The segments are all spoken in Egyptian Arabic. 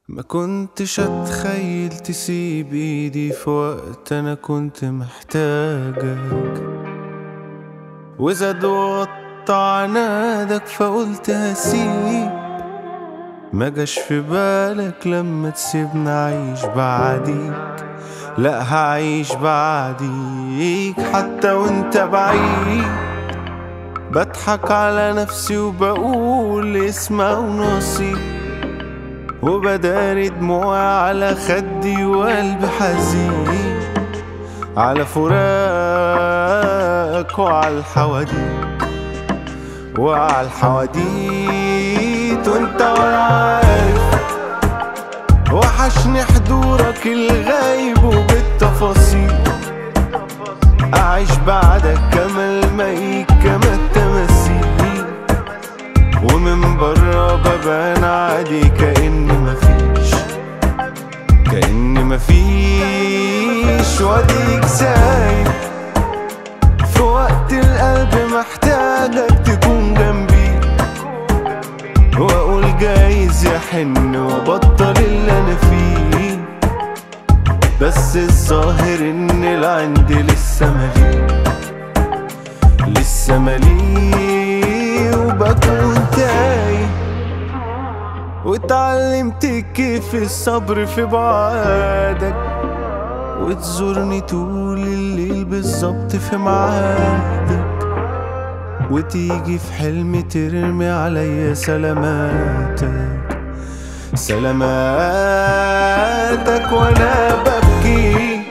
ما كنتش اتخيل تسيب ايدي في وقت انا كنت محتاجك وزاد وقطع عنادك فقلت هسيب ما جاش في بالك لما تسيبني اعيش بعديك لا هعيش بعديك حتى وانت بعيد بضحك على نفسي وبقول اسمع ونصيب وبداري دموعي على خدي وقلبي حزين على فراقك وعلى الحواديت وعلى الحواديت وانت ولا عارف وحشني حضورك الغايب وبالتفاصيل أعيش بعدك كما الميت كما التماثيل ومن برا ببان عادي كأني مفيش كأني مفيش واديك سايب في وقت القلب محتاجك تكون جنبي واقول جايز يحن وبطل اللي انا فيه بس الظاهر ان العند لسه مليء لسه مليء وبكون تايه واتعلمت كيف الصبر في بعادك وتزورني طول الليل بالظبط في ميعادك وتيجي في حلمي ترمي عليا سلاماتك سلاماتك وانا ببكي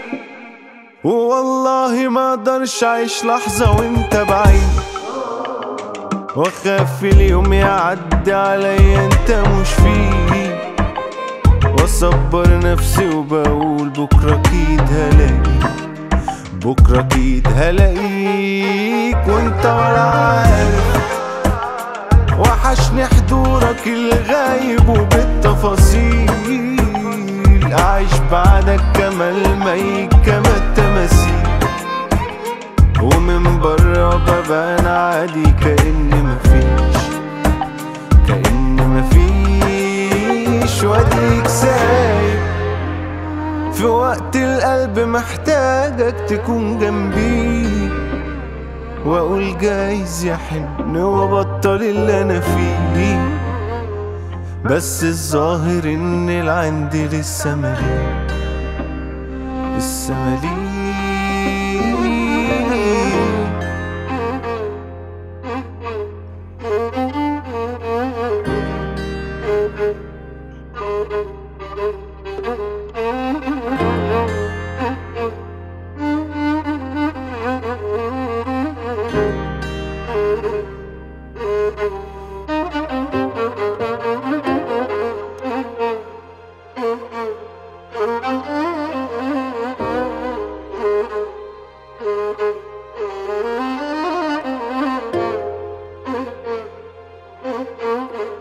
والله ما اقدرش اعيش لحظة وانت بعيد واخاف اليوم يعدي عليا انت مش فيه واصبر نفسي وبقول بكرة اكيد هلاقيك بكرة اكيد هلاقيك وانت ولا عارف وحشني حضورك الغايب وبالتفاصيل أعيش بعدك كما الميت كما التماثيل ومن برا ببان عادي كأني مفيش كأني مفيش واديك سايب في وقت القلب محتاجك تكون جنبي واقول جايز يحن وبطل اللي انا فيه بس الظاهر ان العند لسه مليء لسه مليء Thank you.